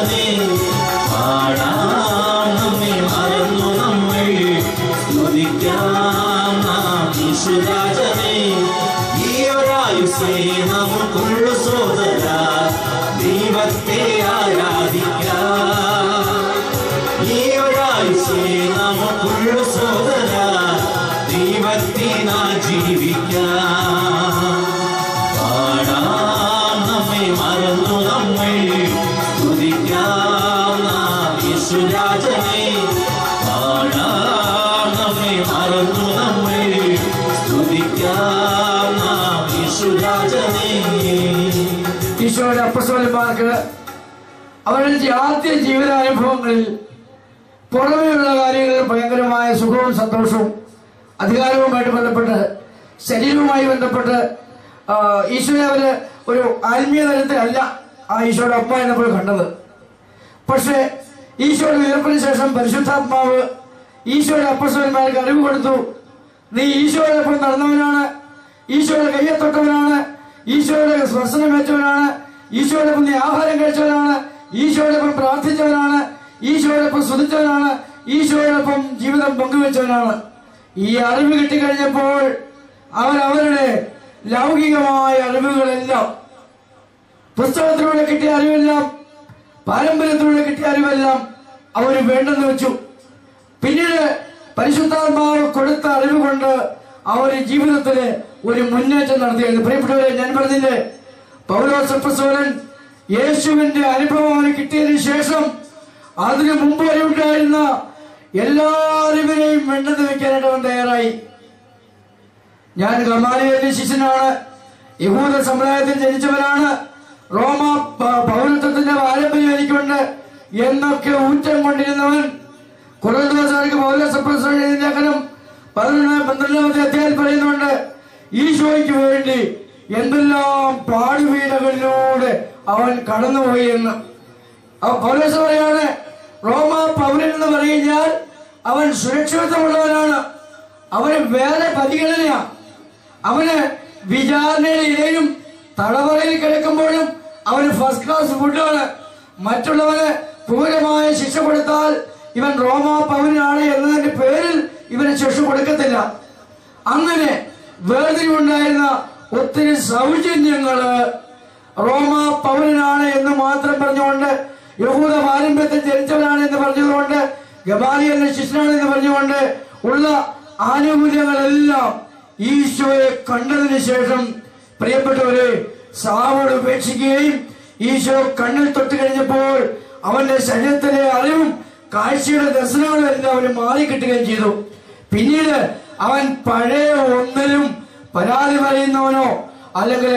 യേശുരാജനെ പാടാം നമ്മെ മറന്നു നമ്മൾ സ്തുതിക്കാം നാം യേശുരാജനെ ഈ ഒരായുസേ നമുക്കുള്ളു സോദര ദൈവത്തെ ആരാധിക്കാം ഈ ഒരായുസേ നമുക്കുള്ളു സോദര ദൈവത്തിനാ ജീവിക്കാം പാടാം നമ്മെ മറന്നു നമ്മൾ സ്തുതിക്കാം നാം യേശുരാജനെ പാടാം നമ്മെ മറന്നു നമ്മൾ സ്തുതിക്കാം നാം യേശുരാജനെ ഈശോയുടെ അപ്പസ്വലന്മാർക്ക് അവരുടെ ആദ്യ ജീവിതാനുഭവങ്ങളിൽ പുറമെയുള്ള കാര്യങ്ങളിൽ ഭയങ്കരമായ സുഖവും സന്തോഷവും അധികാരവുമായിട്ട് ബന്ധപ്പെട്ട് ശരീരവുമായി ബന്ധപ്പെട്ട് ആ, ഈശോയെ അവര് ഒരു ആത്മീയ തലത്തിലല്ല ആ ഈശോയുടെ അമ്മ എന്നപ്പോൾ കണ്ടത് പക്ഷേ ഈശോയുടെ ഉയർപ്പിന് ശേഷം പരിശുദ്ധാത്മാവ് ഈശോയുടെ അപ്പസ്വലന്മാർക്ക് അറിവ് കൊടുത്തു നീ ഈശോയോടൊപ്പം നടന്നവനാണ് ഈശോയുടെ കയ്യെ തൊട്ടവനാണ് ഈശോയുടെ സ്പർശനമേറ്റവനാണ് ഈശോയോടൊപ്പം നീ ആഹാരം കഴിച്ചവനാണ് ഈശോയോടൊപ്പം പ്രാർത്ഥിച്ചവനാണ് ഈശോയോടൊപ്പം സ്തുതിച്ചവനാണ് ഈശോയോടൊപ്പം ജീവിതം പങ്കുവെച്ചവനാണ് ഈ അറിവ് കിട്ടിക്കഴിഞ്ഞപ്പോൾ അവർ അവരുടെ ലൗകികമായ അറിവുകളെല്ലാം പുസ്തകത്തിലൂടെ കിട്ടിയ അറിവെല്ലാം പാരമ്പര്യത്തിലൂടെ കിട്ടിയ അറിവെല്ലാം അവർ വേണ്ടെന്ന് വെച്ചു പിന്നീട് പരിശുദ്ധാത്മാവ് കൊടുത്ത അറിവ് കൊണ്ട് അവർ ജീവിതത്തില് ഒരു മുന്നേറ്റം നടത്തിയത് പ്രിയപ്പെട്ടവരെ ഞാൻ പറഞ്ഞില്ലേ പൗലോസപ്പസോലൻ യേശുവിന്റെ അനുഭവം അവന് കിട്ടിയതിനു ശേഷം അതിനു മുമ്പ് വരെ ഉണ്ടായിരുന്ന എല്ലാ അറിവിനെയും വേണ്ടെന്ന് വെക്കാനായിട്ട് അവൻ തയ്യാറായി ഞാൻ ഗമാലിയലിന്റെ ശിഷ്യനാണ് യഹൂദ സമുദായത്തിൽ ജനിച്ചവനാണ് റോമ പ- പൗരത്വത്തിന്റെ പാരമ്പര്യം എനിക്കുണ്ട് എന്നൊക്കെ ഊറ്റം കൊണ്ടിരുന്നവൻ കുറെ ദിവസങ്ങൾക്ക് പൗരസപ്രസംഗം പതിനൊന്ന് പന്ത്രണ്ടാമത്തെ അധ്യായം പറയുന്നുണ്ട് ഈശോയ്ക്ക് വേണ്ടി എന്തെല്ലാം പാടുവീടകളിലൂടെ അവൻ കടന്നുപോയി എന്ന് അവ പൗലോസ് പറയാണ് റോമ പൗരൻ എന്ന് പറഞ്ഞാൽ അവൻ സുരക്ഷിതത്വമുള്ളവനാണ് അവന് വേറെ പരിഗണനയാ അവന് വിചാരണയുടെ ഇടയിലും തടവറയിൽ കിടക്കുമ്പോഴും അവന് ഫസ്റ്റ് ക്ലാസ് ഫുഡാണ് മറ്റുള്ളവന് ക്രൂരമായ ശിക്ഷ കൊടുത്താൽ ഇവൻ റോമ പൗരനാണ് എന്നതിന്റെ പേരിൽ ഇവന് ശിക്ഷ കൊടുക്കത്തില്ല അങ്ങനെ വേർതിരിവുണ്ടായിരുന്ന ഒത്തിരി സൗജന്യങ്ങള് റോമ പൗരനാണ് എന്ന് മാത്രം പറഞ്ഞുകൊണ്ട് യഹൂദ പാരമ്പര്യത്തിൽ ജനിച്ചവനാണ് എന്ന് പറഞ്ഞതുകൊണ്ട് ഗബാലിയന്റെ ശിഷ്യനാണ് എന്ന് പറഞ്ഞുകൊണ്ട് ഉള്ള ആനുകൂല്യങ്ങളെല്ലാം ഈശോയെ കണ്ടതിന് ശേഷം പ്രിയപ്പെട്ടവരെ സാവോട് ഉപേക്ഷിക്കുകയും ഈശോ കണ്ണിൽ തൊട്ട് കഴിഞ്ഞപ്പോൾ അവന്റെ ശരീരത്തിലെ അറിവും കാഴ്ചയുടെ ദർശനങ്ങളും എല്ലാം അവന് മാറിക്കിട്ടുകയും ചെയ്തു പിന്നീട് അവൻ പഴയ ഒന്നിലും പരാതി പറയുന്നവനോ അല്ലെങ്കിൽ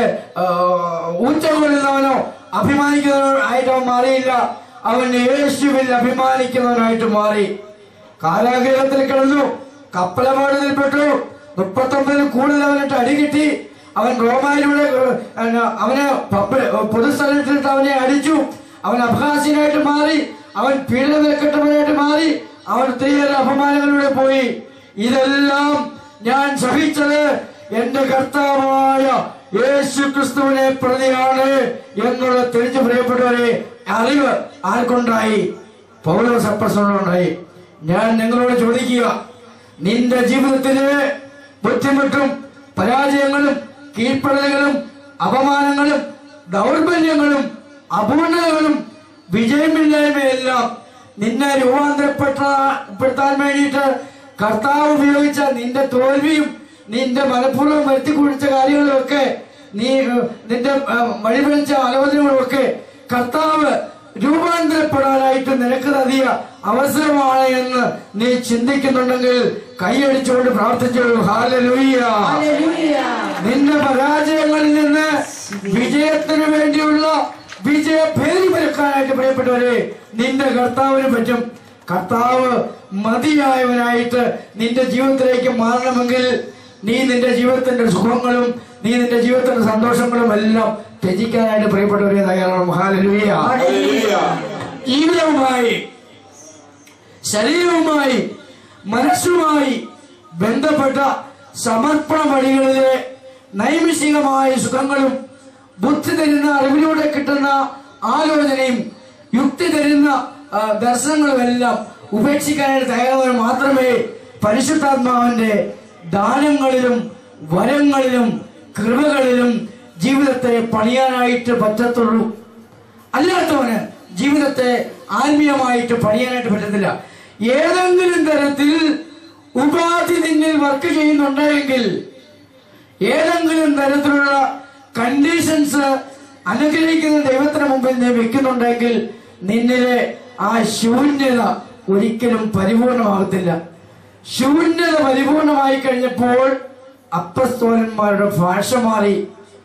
ഊറ്റം കൊള്ളുന്നവനോ അഭിമാനിക്കുന്നവനോ ആയിട്ട് അവൻ മാറിയില്ല അവൻ യേശുവിൽ അഭിമാനിക്കുന്നവനായിട്ട് മാറി കാരാഗ്രഹത്തിൽ കിടന്നു കപ്പലപാടത്തിൽപ്പെട്ടു മുപ്പത്തൊമ്പതിൽ കൂടുതൽ അവനിട്ട് അടികിട്ടി അവൻ റോമായിലൂടെ ഏഹ്, അവന് പബ്ബ- പൊതുസ്ഥലത്തിട്ട് അവനെ അടിച്ചു അവൻ അപഹാസ്യനായിട്ട് മാറി അവൻ പീഡനമേൽക്കട്ടവനായിട്ട് മാറി അവൻ ഒത്തിരിയേറെ അപമാനങ്ങളിലൂടെ പോയി ഇതെല്ലാം ഞാൻ സഹിച്ചത് എന്റെ കർത്താവായ യേശു ക്രിസ്തുവിനെ പ്രതിയാണ് എന്നുള്ള തിരിച്ചു പ്രിയപ്പെട്ടവരെ അറിവ് ആർക്കുണ്ടായി പൗലോസ് അപ്പസ്തലനുണ്ടായി ഞാൻ നിങ്ങളോട് ചോദിക്കുക നിന്റെ ജീവിതത്തിലെ ബുദ്ധിമുട്ടും പരാജയങ്ങളും കീഴ്പ്പെടലുകളും അപമാനങ്ങളും ദൗർബല്യങ്ങളും അപൂർണതകളും വിജയമില്ലായ്മയെല്ലാം നിന്നെ രൂപാന്തരപ്പെട്ടപ്പെടുത്താൻ വേണ്ടിയിട്ട് കർത്താവ് ഉപയോഗിച്ച നിന്റെ തോൽവിയും നിന്റെ മനഃപൂർവ്വം വരുത്തി കുഴിച്ച കാര്യങ്ങളുമൊക്കെ നീ ഏഹ്, നിന്റെ ഏഹ്, വഴിപിടിച്ച ആലോചനകളുമൊക്കെ കർത്താവ് രൂപാന്തരപ്പെടാനായിട്ട് നിനക്ക് നൽകിയ അവസരമാണ് എന്ന് നീ ചിന്തിക്കുന്നുണ്ടെങ്കിൽ കൈയടിച്ചുകൊണ്ട് പ്രാർത്ഥിച്ചോളൂ ഹാലലൂയ്യ നിന്റെ പരാജയങ്ങളിൽ നിന്ന് വിജയത്തിന് വേണ്ടിയുള്ള വിജയ പേര് പരക്കാനായിട്ട് പ്രിയപ്പെട്ടവരെ നിന്റെ കർത്താവിന് പറ്റും കർത്താവ് മതിയായവനായിട്ട് നിന്റെ ജീവിതത്തിലേക്ക് മാറണമെങ്കിൽ നീ നിന്റെ ജീവിതത്തിന്റെ സുഖങ്ങളും നീ നിന്റെ ജീവിതത്തിന്റെ സന്തോഷങ്ങളും എല്ലാം ത്യജിക്കാനായിട്ട് പ്രിയപ്പെട്ടവരെ തയ്യാറാണ് ഹാലലൂയ ജീവിതവുമായി ശരീരവുമായി മനസ്സുമായി ബന്ധപ്പെട്ട സമർപ്പണ വഴികളിലെ നൈമിഷികമായ സുഖങ്ങളും ബുദ്ധി തരുന്ന അറിവിലൂടെ കിട്ടുന്ന ആലോചനയും യുക്തി തരുന്ന വരുന്ന ആ, ദർശനങ്ങളുമെല്ലാം ഉപേക്ഷിക്കാനായിട്ട് തയ്യാറായാൽ മാത്രമേ പരിശുദ്ധാത്മാവിന്റെ ദാനങ്ങളിലും വരങ്ങളിലും കൃപകളിലും ജീവിതത്തെ പണിയാനായിട്ട് പറ്റത്തുള്ളൂ അല്ലാത്തവന് ജീവിതത്തെ ആത്മീയമായിട്ട് പണിയാനായിട്ട് പറ്റത്തില്ല ഏതെങ്കിലും തരത്തിൽ ഉപാധി നിന്നിൽ വർക്ക് ചെയ്യുന്നുണ്ടെങ്കിൽ ഏതെങ്കിലും തരത്തിലുള്ള കണ്ടീഷൻസ് അനുഗ്രഹിക്കുന്ന ദൈവത്തിന് മുമ്പിൽ നീ വെക്കുന്നുണ്ടെങ്കിൽ നിന്നിലെ ആ ശൂന്യത ഒരിക്കലും പരിപൂർണമാകത്തില്ല ശൂന്യത പരിപൂർണമായി കഴിഞ്ഞപ്പോൾ അപ്പസ്തോലന്മാരുടെ ഭാഷ മാറി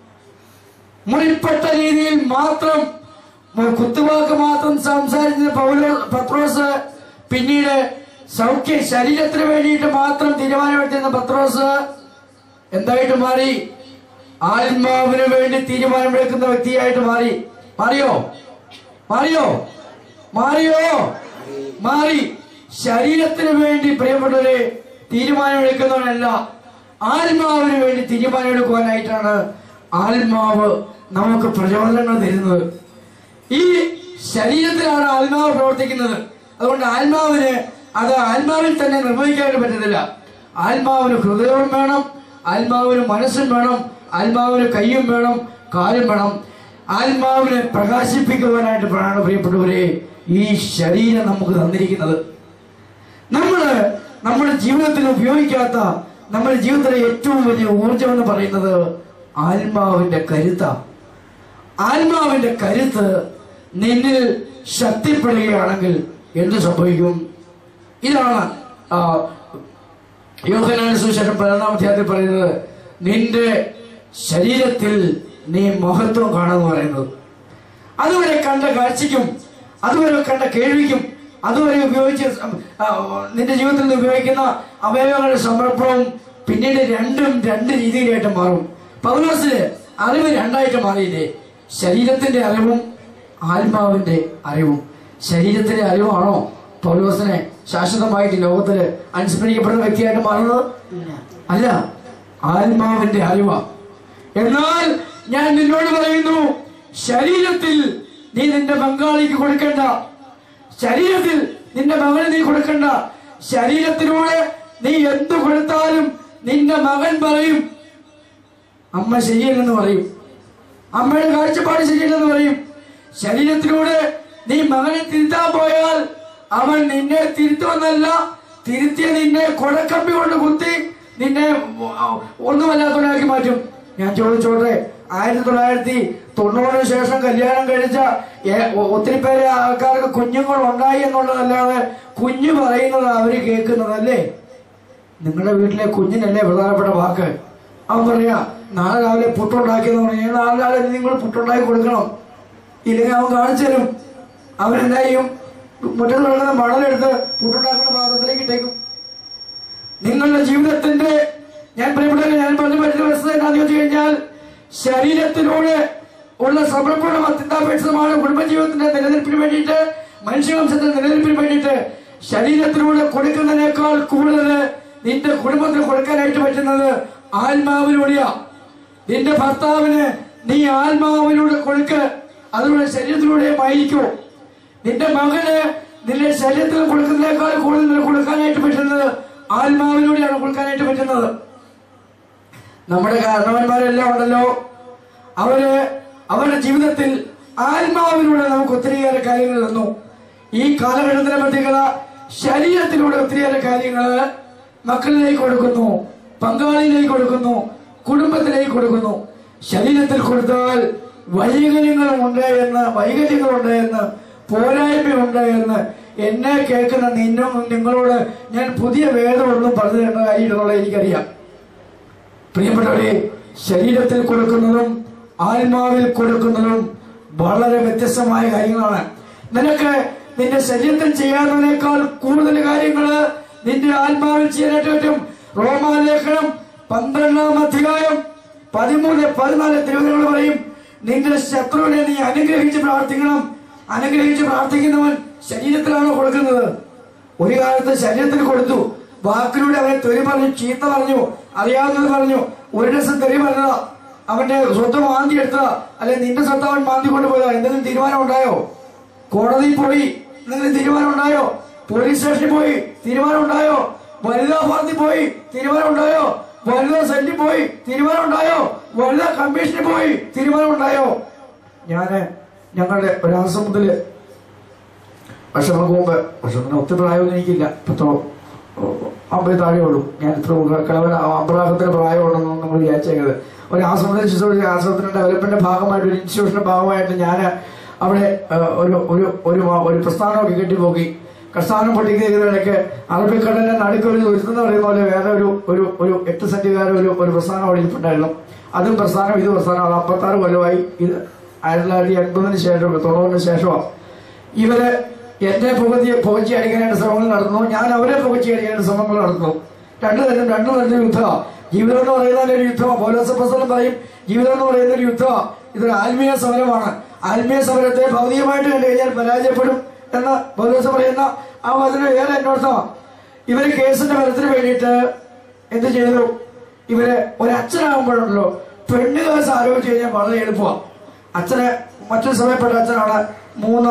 മുറിപ്പെട്ട രീതിയിൽ മാത്രം മു- കുത്തുവാക്ക് മാത്രം സംസാരിച്ച പൗലോ പത്രോസ് പിന്നീട് സൗഖ്യ ശരീരത്തിന് വേണ്ടിയിട്ട് മാത്രം തീരുമാനമെടുത്തിരുന്ന പത്രോസ് എന്തായിട്ട് മാറി ആത്മാവിന് വേണ്ടി തീരുമാനമെടുക്കുന്ന വ്യക്തിയായിട്ട് മാറി മാറിയോ മാറിയോ മാറിയോ മാറി ശരീരത്തിന് വേണ്ടി പ്രിയപ്പെട്ടവരെ തീരുമാനമെടുക്കുന്നവനല്ല ആത്മാവിന് വേണ്ടി തീരുമാനമെടുക്കുവാനായിട്ടാണ് ആത്മാവ് നമുക്ക് പ്രചോദനങ്ങൾ തരുന്നത് ഈ ശരീരത്തിലാണ് ആത്മാവ് പ്രവർത്തിക്കുന്നത് അതുകൊണ്ട് ആത്മാവിന് അത് ആത്മാവിൽ തന്നെ നിർവഹിക്കാനായിട്ട് പറ്റുന്നില്ല ആത്മാവിന് ഹൃദയവും വേണം ആത്മാവിന് മനസ്സും വേണം ആത്മാവിന് കയ്യും വേണം കാലും വേണം ആത്മാവിനെ പ്രകാശിപ്പിക്കുവാനായിട്ട് പ്രാണ പ്രിയപ്പെട്ടവരെ ഈ ശരീരം നമുക്ക് തന്നിരിക്കുന്നത് നമ്മള് നമ്മുടെ ജീവിതത്തിൽ ഉപയോഗിക്കാത്ത നമ്മുടെ ജീവിതത്തിലെ ഏറ്റവും വലിയ ഊർജം എന്ന് പറയുന്നത് ആത്മാവിന്റെ കരുത്ത ആത്മാവിന്റെ കരുത്ത് നിന്നിൽ ശക്തിപ്പെടുകയാണെങ്കിൽ എന്ത് സംഭവിക്കും ഇതാണ് ആ, യോഹന്നാൻ സുശേഷം പതിനൊന്നാം അധ്യായത്തിൽ പറയുന്നത് നിന്റെ ശരീരത്തിൽ നീ മഹത്വം കാണുമെന്ന് പറയുന്നത് അതുവരെ കണ്ട കാഴ്ചയ്ക്കും അതുവരെ കണ്ട കേൾവിക്കും അതുവരെ ഉപയോഗിച്ച ആ, നിന്റെ ജീവിതത്തിൽ നിന്ന് ഉപയോഗിക്കുന്ന അവയവങ്ങളുടെ സമർപ്പണവും പിന്നീട് രണ്ടും രണ്ട് രീതിയിലായിട്ട് മാറും പൗലോസിന് അറിവ് രണ്ടായിട്ട് മാറിയില്ലേ ശരീരത്തിന്റെ അറിവും ആത്മാവിന്റെ അറിവും ശരീരത്തിന്റെ അറിവാണോ പൗലോസിനെ ശാശ്വതമായിട്ട് ലോകത്തില് അനുസ്മരിക്കപ്പെടുന്ന വ്യക്തിയായിട്ട് മാറുന്നത് അല്ല ആത്മാവിന്റെ അറിവാ എന്നാൽ ഞാൻ നിന്നോട് പറയുന്നു ശരീരത്തിൽ നീ നിന്റെ ബംഗാളിക്ക് കൊടുക്കേണ്ട ശരീരത്തിൽ നിന്റെ മകന് നീ കൊടുക്കണ്ട ശരീരത്തിലൂടെ നീ എന്തു കൊടുത്താലും നിന്റെ മകൻ പറയും അമ്മ ശരിയല്ലെന്ന് പറയും അമ്മയുടെ കാഴ്ചപ്പാട് ശരിയല്ലെന്ന് പറയും ശരീരത്തിലൂടെ നീ മകനെ തിരുത്താൻ പോയാൽ അവൻ നിന്നെ തിരുത്തുമെന്നല്ല തിരുത്തിയ നിന്നെ കൊടക്കമ്പി കൊണ്ട് കുത്തി നിന്നെ ഒന്നുമല്ലാത്തവനാക്കി മാറ്റും ഞാൻ ചോദിച്ചോട്ടെ ആയിരത്തി തൊള്ളായിരത്തി തൊണ്ണൂറിന് ശേഷം കല്യാണം കഴിച്ച ഏ- ഒ- ഒത്തിരി പേരെ ആൾക്കാർക്ക് കുഞ്ഞുങ്ങൾ ഉണ്ടായി എന്നുള്ളതല്ലാതെ കുഞ്ഞു പറയുന്നത് അവര് കേൾക്കുന്നതല്ലേ നിങ്ങളുടെ വീട്ടിലെ കുഞ്ഞിനല്ലേ പ്രധാനപ്പെട്ട വാക്ക് അവൻ പറയാ നാളെ രാവിലെ പുട്ടുണ്ടാക്കിയെന്ന് പറഞ്ഞു നാളെ രാവിലെ നിങ്ങൾ പുട്ടുണ്ടാക്കി കൊടുക്കണം ഇല്ലെങ്കിൽ അവൻ കാണിച്ചു തരും അവൻ എന്താ ചെയ്യും മുറ്റത്ത് കിടക്കുന്ന മണലെടുത്ത് പുട്ടുണ്ടാക്കുന്ന പാത്രത്തിലേക്ക് ഇട്ടേക്കും നിങ്ങളുടെ ജീവിതത്തിന്റെ ഞാൻ പ്രിയപ്പെട്ടവരെ ഞാൻ പറഞ്ഞു പറ്റുന്ന വസ്തുത എന്താണെന്ന് ചോദിച്ചു കഴിഞ്ഞാൽ ശരീരത്തിലൂടെ ഉള്ള സമർപ്പണം അത്യന്താപേക്ഷിതമാണ് കുടുംബജീവിതത്തിന്റെ നിലനിൽപ്പിന് വേണ്ടിയിട്ട് മനുഷ്യവംശത്തിന്റെ നിലനിൽപ്പിന് വേണ്ടിയിട്ട് ശരീരത്തിലൂടെ കൊടുക്കുന്നതിനേക്കാൾ കൂടുതൽ നിന്റെ കുടുംബത്തിന് കൊടുക്കാനായിട്ട് പറ്റുന്നത് ആത്മാവിലൂടെയാ നിന്റെ ഭർത്താവിന് നീ ആത്മാവിലൂടെ കൊടുക്ക് അതിലൂടെ ശരീരത്തിലൂടെ ആയിരിക്കൂ നിന്റെ മകന് നിന്റെ ശരീരത്തിൽ കൊടുക്കുന്നതിനേക്കാൾ കൂടുതൽ നിനക്ക് കൊടുക്കാനായിട്ട് പറ്റുന്നത് ആത്മാവിലൂടെയാണ് കൊടുക്കാനായിട്ട് പറ്റുന്നത് നമ്മുടെ കാരണവന്മാരെല്ലാം ഉണ്ടല്ലോ അവര് അവരുടെ ജീവിതത്തിൽ ആത്മാവിലൂടെ നമുക്ക് ഒത്തിരിയേറെ കാര്യങ്ങൾ തന്നു ഈ കാലഘട്ടത്തിലെ പ്രത്യേകത ശരീരത്തിലൂടെ ഒത്തിരിയേറെ കാര്യങ്ങൾ മക്കളിലേക്ക് കൊടുക്കുന്നു പങ്കാളിയിലേക്ക് കൊടുക്കുന്നു കുടുംബത്തിലേക്ക് കൊടുക്കുന്നു ശരീരത്തിൽ കൊടുത്താൽ വൈകല്യങ്ങളുണ്ട് എന്ന് വൈകല്യങ്ങളുണ്ട് എന്ന് പോരായ്മയുണ്ട് എന്ന് എന്നെ കേൾക്കുന്ന നിന്നും നിങ്ങളോട് ഞാൻ പുതിയ വേദമൊന്നും പറഞ്ഞു തരേണ്ട കാര്യമുള്ളത് എനിക്കറിയാം പ്രിയപ്പെട്ടവരെ ശരീരത്തിൽ കൊടുക്കുന്നതും ആത്മാവിൽ കൊടുക്കുന്നതും വളരെ വ്യത്യസ്തമായ കാര്യങ്ങളാണ് നിനക്ക് നിന്റെ ശരീരത്തിൽ ചെയ്യാവുന്നതിനേക്കാൾ കൂടുതൽ കാര്യങ്ങൾ നിന്റെ ആത്മാവിൽ ചെയ്യാനായിട്ട് പറ്റും റോമാലേഖനം പന്ത്രണ്ടാം അധ്യായം പതിമൂന്ന് പതിനാല് തിരുവനന്തപുരം പറയും നിന്റെ ശത്രുവിനെ നീ അനുഗ്രഹിച്ച് പ്രാർത്ഥിക്കണം അനുഗ്രഹിച്ച് പ്രാർത്ഥിക്കുന്നവൻ ശരീരത്തിലാണോ കൊടുക്കുന്നത് ഒരു കാലത്ത് ശരീരത്തിൽ കൊടുത്തു വാക്കിലൂടെ അവനെ തെറി പറഞ്ഞു ചീത്ത പറഞ്ഞു അറിയാവുന്നത് പറഞ്ഞു ഒരു ദിവസം തെറി പറഞ്ഞതാ അവന്റെ സ്വത്ത് മാന്തി എടുത്തതാ അല്ലെ നിന്റെ സ്വത്ത് അവൻ മാന്തി കൊണ്ടുപോയതാ എന്തെങ്കിലും തീരുമാനം ഉണ്ടായോ കോടതിയിൽ പോയി നിങ്ങൾ തീരുമാനം ഉണ്ടായോ പോലീസ് സ്റ്റേഷനിൽ പോയി തീരുമാനം ഉണ്ടായോ വനിതാ ഭാരതി പോയി തീരുമാനം ഉണ്ടായോ വനിതാ സെന്റിൽ പോയി തീരുമാനം ഉണ്ടായോ വനിതാ കമ്മീഷനിൽ പോയി തീരുമാനം ഉണ്ടായോ ഞാന് ഞങ്ങളുടെ ഒരാശ്രമത്തില് വർഷങ്ങൾക്ക് മുമ്പ് വർഷത്തിന് ഒത്തിരി പ്രായമൊന്നും എനിക്കില്ല പത്തോ അമ്പത് താഴെ ഉള്ളൂ ഞാൻ ഇത്ര കിളവൻ അബ്രാഹത്തിന് പ്രായമുണ്ടെന്ന് നമ്മൾ വിചാരിച്ചേക്കത് ഒരു ആശ്രമത്തിൽ ശുശ്രൂഷ ആശ്രമത്തിന്റെ ഡെവലപ്മെന്റിന്റെ ഭാഗമായിട്ട് ഒരു ഇൻസ്റ്റിറ്റ്യൂഷന്റെ ഭാഗമായിട്ട് ഞാൻ അവിടെ ആ, ഒരു ഒരു ഒരു മാ- ഒരു പ്രസ്ഥാനമൊക്കെ കെട്ടിപ്പോക്കി പ്രസ്ഥാനം പൊട്ടിക്കുന്നതിനിടയ്ക്ക് അറബിക്കടലിന്റെ നടുക്ക് ഒരു ദുരിതം പറയുന്ന പോലെ വേറെ ഒരു ഒരു ഒരു എട്ട് സെന്റുകാർ ഒരു ഒരു പ്രസ്ഥാനം അവിടെ ഇരിപ്പുണ്ടായിരുന്നു അതും പ്രസ്ഥാനം ഇത് പ്രസ്ഥാനം അത് അമ്പത്താറ് കൊല്ലമായി ഇത് ആയിരത്തി തൊള്ളായിരത്തി എൺപതിന് ശേഷം തൊണ്ണൂറിന് ശേഷമാണ് ഇവര് എന്നെ പുകത്തി പുകച്ചി അടിക്കാനായിട്ട് ശ്രമങ്ങൾ നടത്തുന്നു ഞാൻ അവരെ പുകച്ചി അടിക്കാനായിട്ട് ശ്രമങ്ങൾ നടത്തുന്നു രണ്ടു തരം രണ്ടു തരം യുദ്ധമാണ് ജീവിതം എന്ന് പറയുന്ന ഒരു യുദ്ധമാണ് പൗലോസപ്പസ്തലം പറയും ജീവിതം എന്ന് പറയുന്ന ഒരു യുദ്ധമാണ് ഇതൊരു ആത്മീയ സമരമാണ് ആത്മീയ സമരത്തെ ഭൗതികമായിട്ട് കണ്ടു കഴിഞ്ഞാൽ പരാജയപ്പെടും എന്ന് പൗലോസ് പറയുന്ന ആ വചനം ഏറെ അന്വേഷണമാണ് ഇവര് കേസിന്റെ ഫലത്തിന് വേണ്ടിയിട്ട് എന്ത് ചെയ്തു ഇവര് ഒരു അച്ഛനാകുമ്പോഴല്ലോ പെണ്ണ് കേസ് ആരോപിച്ചു കഴിഞ്ഞാൽ വളരെ എളുപ്പമാണ് അച്ഛന് മറ്റൊരു സമയപ്പെട്ട അച്ഛനാണ് മൂന്ന്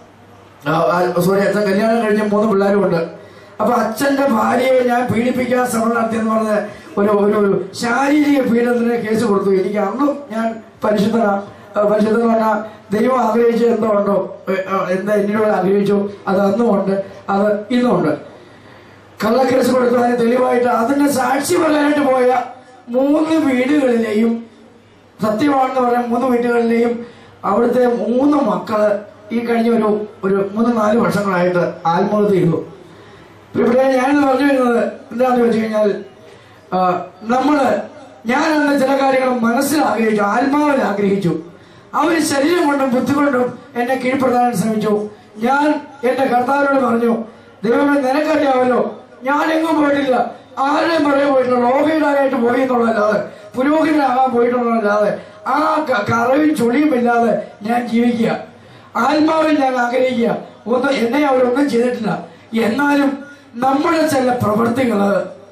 സോറി അച്ഛൻ കല്യാണം കഴിഞ്ഞ മൂന്ന് പിള്ളേരുമുണ്ട് അപ്പൊ അച്ഛന്റെ ഭാര്യയെ ഞാൻ പീഡിപ്പിക്കാൻ ശ്രമം നടത്തിയെന്ന് പറഞ്ഞ ഒരു ഒരു ഒരു ശാരീരിക പീഡനത്തിന് കേസ് കൊടുത്തു എനിക്ക് അന്നും ഞാൻ പരിശുദ്ധനാ ആ, പരിശുദ്ധൻ പറഞ്ഞാൽ ദൈവം ആഗ്രഹിച്ച എന്തോ ഉണ്ടോ ഏ, ആ, എന്താ എന്നോട് ആഗ്രഹിച്ചു അത് അന്നും ഉണ്ട് അത് ഇന്നും ഉണ്ട് കള്ളക്കേസ് കൊടുത്തതിന് തെളിവായിട്ട് അതിന്റെ സാക്ഷി പറയാനായിട്ട് പോയ മൂന്ന് വീടുകളിലെയും സത്യമാണെന്ന് പറയാൻ മൂന്ന് വീട്ടുകളിലെയും അവിടുത്തെ മൂന്ന് മക്കള് ഈ കഴിഞ്ഞ ഒരു ഒരു മൂന്ന് നാല് വർഷങ്ങളായിട്ട് ആത്മഹത്യ ചെയ്തു ഇവിടെ ഞാനിത് പറഞ്ഞു വരുന്നത് എന്താണെന്ന് വെച്ച് കഴിഞ്ഞാൽ ആ, നമ്മള് ഞാൻ അന്ന് ചില കാര്യങ്ങൾ മനസ്സിൽ ആഗ്രഹിച്ചു ആത്മാവിൽ ആഗ്രഹിച്ചു അവർ ശരീരം കൊണ്ടും ബുദ്ധി കൊണ്ടും എന്നെ കീഴ്പ്പെടുത്താൻ ശ്രമിച്ചു ഞാൻ എന്റെ കർത്താവിനോട് പറഞ്ഞു ദൈവമേ നിനക്കറിയാമല്ലോ ഞാൻ എങ്ങും പോയിട്ടില്ല ആരുടെയും പറയാൻ പോയിട്ടില്ല ലോകയിടാനായിട്ട് പോയി എന്നുള്ളതല്ലാതെ പുരോഹിതനാകാൻ പോയിട്ടുള്ളതല്ലാതെ ആ ക- കറവും ചുളിയും ഇല്ലാതെ ഞാൻ ജീവിക്കുക ആത്മാവിൽ ഞാൻ ആഗ്രഹിക്കുക ഒന്നും എന്നെ അവരൊന്നും ചെയ്തിട്ടില്ല എന്നാലും നമ്മുടെ ചില പ്രവൃത്തികള്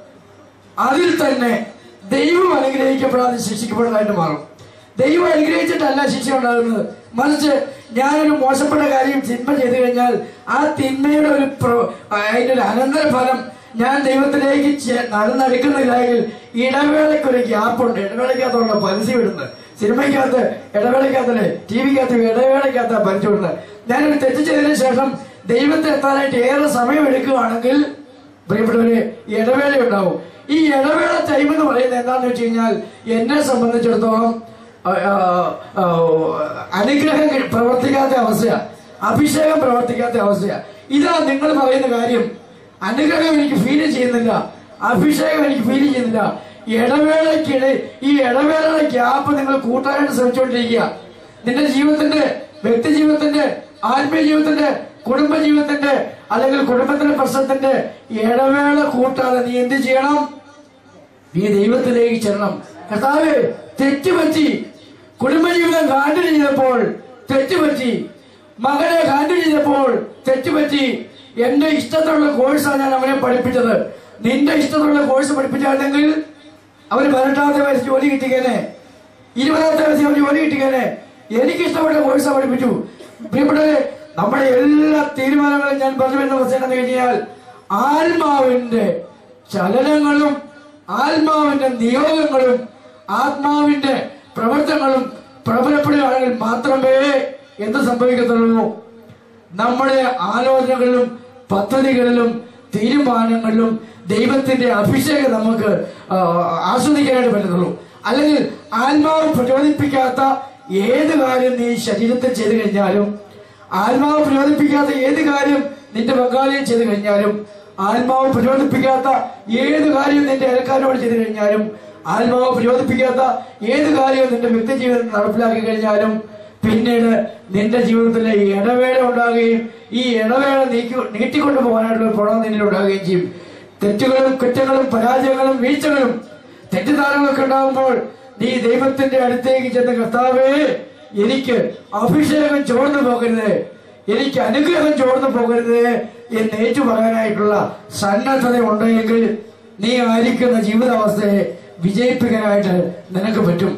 അതിൽ തന്നെ ദൈവം അനുഗ്രഹിക്കപ്പെടാതെ ശിക്ഷിക്കപ്പെടുന്നതായിട്ട് മാറും ദൈവം അനുഗ്രഹിച്ചിട്ടല്ല ശിക്ഷ ഉണ്ടാകുന്നത് മറിച്ച് ഞാനൊരു മോശപ്പെട്ട കാര്യം തിന്മ ചെയ്തു കഴിഞ്ഞാൽ ആ തിന്മയുടെ ഒരു പ്ര- അതിന്റെ ഒരു അനന്തരഫലം ഞാൻ ദൈവത്തിലേക്ക് ചെ- നടന്നെടുക്കുന്നില്ലെങ്കിൽ ഇടവേളയ്ക്ക് ഒരു ഗ്യാപ്പുണ്ട് ഇടവേളയ്ക്കകത്തുള്ള പരസ്യം ഇടുന്നത് സിനിമയ്ക്കകത്ത് ഇടവേളയ്ക്കകത്തല്ലേ ടി വിക്കകത്ത് ഇടവേളയ്ക്കകത്ത് പരസ്യം ഇടുന്നത് ഞാനൊരു തെറ്റ് ചെയ്തതിനു ശേഷം ദൈവത്തെ എത്താനായിട്ട് ഏറെ സമയം എടുക്കുകയാണെങ്കിൽ പ്രിയപ്പെട്ടവര് ഇടവേള ഉണ്ടാവും ഈ ഇടവേള ടൈം എന്ന് പറയുന്നത് എന്താണെന്ന് വെച്ച് കഴിഞ്ഞാൽ എന്നെ സംബന്ധിച്ചിടത്തോളം ആ, ആ, ആ, അനുഗ്രഹം കി- പ്രവർത്തിക്കാത്ത അവസ്ഥയാണ് അഭിഷേകം പ്രവർത്തിക്കാത്ത അവസ്ഥയാണ് ഇതാ നിങ്ങൾ പറയുന്ന കാര്യം അനുഗ്രഹം എനിക്ക് ഫീൽ ചെയ്യുന്നില്ല അഭിഷേകം എനിക്ക് ഫീൽ ചെയ്യുന്നില്ല ഇടവേളയ്ക്കിടെ ഈ ഇടവേളയുടെ ഗ്യാപ്പ് നിങ്ങൾ കൂട്ടാനായിട്ട് ശ്രമിച്ചുകൊണ്ടിരിക്കുക നിന്റെ ജീവിതത്തിന്റെ വ്യക്തി ജീവിതത്തിന്റെ ആത്മീയ ജീവിതത്തിന്റെ കുടുംബ ജീവിതത്തിന്റെ അല്ലെങ്കിൽ കുടുംബത്തിന്റെ പ്രശ്നത്തിന്റെ ഇടവേള കൂട്ടാതെ നീ എന്ത് ചെയ്യണം നീ ദൈവത്തിലേക്ക് ചെല്ലണം കർത്താവ് തെറ്റുപറ്റി കുടുംബജീവിതം കാണ്ടു ചെയ്തപ്പോൾ തെറ്റുപറ്റി മകനെ കാണ്ടു ചെയ്തപ്പോൾ തെറ്റുപറ്റി എന്റെ ഇഷ്ടത്തിലുള്ള കോഴ്സാണ് ഞാൻ അവനെ പഠിപ്പിച്ചത് നിന്റെ ഇഷ്ടത്തിലുള്ള കോഴ്സ് പഠിപ്പിച്ചാണെങ്കിൽ അവന് പതിനെട്ടാമത്തെ വയസ്സ് ജോലി കിട്ടിക്കേനെ ഇരുപതാമത്തെ വയസ്സിൽ അവന് ജോലി കിട്ടിക്കേനെ എനിക്ക് ഇഷ്ടപ്പെട്ട കോഴ്സാണ് പഠിപ്പിച്ചു പ്രിയപ്പെട്ടവരെ നമ്മുടെ എല്ലാ തീരുമാനങ്ങളും ഞാൻ പറഞ്ഞു വരുന്ന അവസ്ഥ എന്ന് കഴിഞ്ഞാൽ ആത്മാവിന്റെ ചലനങ്ങളും ആത്മാവിന്റെ നിയോഗങ്ങളും ആത്മാവിന്റെ പ്രവർത്തനങ്ങളും പ്രബലപ്പെടുകയാണെങ്കിൽ മാത്രമേ എന്ത് സംഭവിക്കത്തുള്ളൂ നമ്മുടെ ആലോചനകളിലും പദ്ധതികളിലും തീരുമാനങ്ങളിലും ദൈവത്തിന്റെ അഭിഷേകം നമുക്ക് ആ, ആസ്വദിക്കാനായിട്ട് പറ്റത്തുള്ളൂ അല്ലെങ്കിൽ ആത്മാവ് പ്രചോദിപ്പിക്കാത്ത ഏത് കാര്യം നീ ശരീരത്തിൽ ചെയ്തു കഴിഞ്ഞാലും ആത്മാവ് പ്രചോദിപ്പിക്കാത്ത ഏത് കാര്യം നിന്റെ പങ്കാളിയെ ചെയ്തു കഴിഞ്ഞാലും ആത്മാവ് പ്രചോദിപ്പിക്കാത്ത ഏത് കാര്യം നിന്റെ അയൽക്കാരോട് ചെയ്തു കഴിഞ്ഞാലും ആത്മാവ് പ്രചോദിപ്പിക്കാത്ത ഏത് കാര്യവും നിന്റെ വ്യക്തി ജീവിതത്തിൽ നടപ്പിലാക്കി കഴിഞ്ഞാലും പിന്നീട് നിന്റെ ജീവിതത്തിലെ ഈ ഇടവേള ഉണ്ടാകുകയും ഈ ഇടവേള നീക്കി നീട്ടിക്കൊണ്ടു പോകാനായിട്ടുള്ള ഒരു പ്രവണത നിന്നിൽ ഉണ്ടാകുകയും ചെയ്യും തെറ്റുകളും കുറ്റങ്ങളും പരാജയങ്ങളും വീഴ്ചകളും തെറ്റിദ്ധാരണകളൊക്കെ ഉണ്ടാകുമ്പോൾ നീ ദൈവത്തിന്റെ അടുത്തേക്ക് ചെന്ന് കർത്താവേ എനിക്ക് അഭിഷേകം ചോർന്നു പോകരുത് എനിക്ക് അനുഗ്രഹം ചോർന്നു പോകരുത് എന്ന് ഏറ്റു പറയാനായിട്ടുള്ള സന്നദ്ധത ഉണ്ടെങ്കിൽ നീ ആയിരിക്കുന്ന ജീവിതാവസ്ഥയെ വിജയിപ്പിക്കാനായിട്ട് നിനക്ക് പറ്റും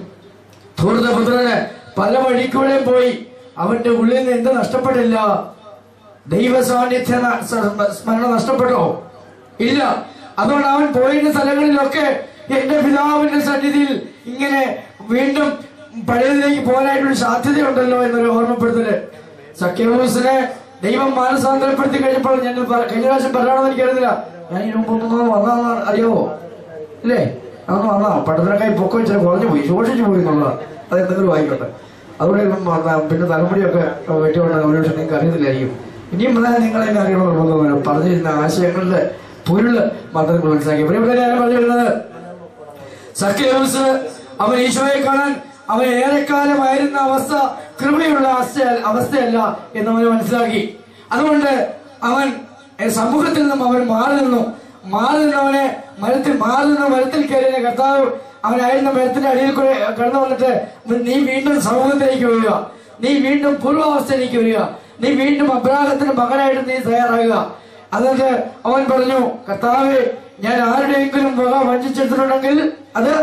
ധൂർത്തപുത്രന് പല വഴിക്കൂടെയും പോയി അവന്റെ ഉള്ളിൽ നിന്ന് എന്ത് നഷ്ടപ്പെട്ടില്ല ദൈവ സാന്നിധ്യ ന- സ- സ്മരണ നഷ്ടപ്പെട്ടോ ഇല്ല അതുകൊണ്ട് അവൻ പോയിരുന്ന സ്ഥലങ്ങളിലൊക്കെ എന്റെ പിതാവിന്റെ സന്നിധിയിൽ ഇങ്ങനെ വീണ്ടും പഴയതിലേക്ക് പോകാനായിട്ടൊരു സാധ്യതയുണ്ടല്ലോ എന്നൊരു ഓർമ്മപ്പെടുത്തല് സഖ്യവൂസിനെ ദൈവം മാനസാന്തരപ്പെടുത്തി കഴിഞ്ഞപ്പോൾ ഞാൻ പ- കഴിഞ്ഞ പ്രാവശ്യം പറയണമെന്ന് എനിക്കറിയില്ല ഞാൻ ഇതിനു മുമ്പ് ഒന്നും വന്നതെന്ന് അറിയാവോ ഇല്ലേ അതൊന്നും വന്നാ പഠനക്കായി പൊക്കം ഇച്ചിരി കുറഞ്ഞു പോയി ശോഷിച്ചു പോയി എന്നുള്ളതാണ് അത് എന്തെങ്കിലും ആയിക്കോട്ടെ അതുകൊണ്ട് ഇപ്പം വന്ന പിന്നെ തലമുടിയൊക്കെ വെട്ടിക്കൊണ്ട് ഒരു പക്ഷെ നിങ്ങൾക്ക് അറിയത്തില്ലായിരിക്കും ഇനിയും വന്നാൽ നിങ്ങൾ എന്നെ അറിയണമെന്ന് പറഞ്ഞിരുന്ന ആശയങ്ങളുടെ പൊരുള് മാത്രം നിങ്ങൾ മനസ്സിലാക്കി പ്രിയപ്പെട്ട ഞാൻ പറഞ്ഞിരുന്നത് സഖ്യവസ് അവൻ ഈശോയെ കാണാൻ അവൻ ഏറെക്കാലമായിരുന്ന അവസ്ഥ കൃപയുള്ള അവസ്ഥ അവസ്ഥയല്ല എന്ന് അവന് മനസ്സിലാക്കി അതുകൊണ്ട് അവൻ എ, സമൂഹത്തിൽ നിന്നും അവൻ മാറി നിന്നു മാറി നിന്നവനെ മരത്തിൽ മാറി നിന്ന് മരത്തിൽ കയറിയ കർത്താവ് അവനായിരുന്ന മരത്തിന്റെ അടിയിൽ കൂടെ കടന്നു വന്നിട്ട് നീ വീണ്ടും സമൂഹത്തിലേക്ക് വരിക നീ വീണ്ടും പൂർവാവസ്ഥയിലേക്ക് വരിക നീ വീണ്ടും അബ്രാഹത്തിന്റെ മകനായിട്ട് നീ തയ്യാറാകുക എന്നിട്ട് അവൻ പറഞ്ഞു കർത്താവെ ഞാൻ ആരുടെയെങ്കിലും വക വഞ്ചിച്ചെടുത്തിട്ടുണ്ടെങ്കിൽ അത്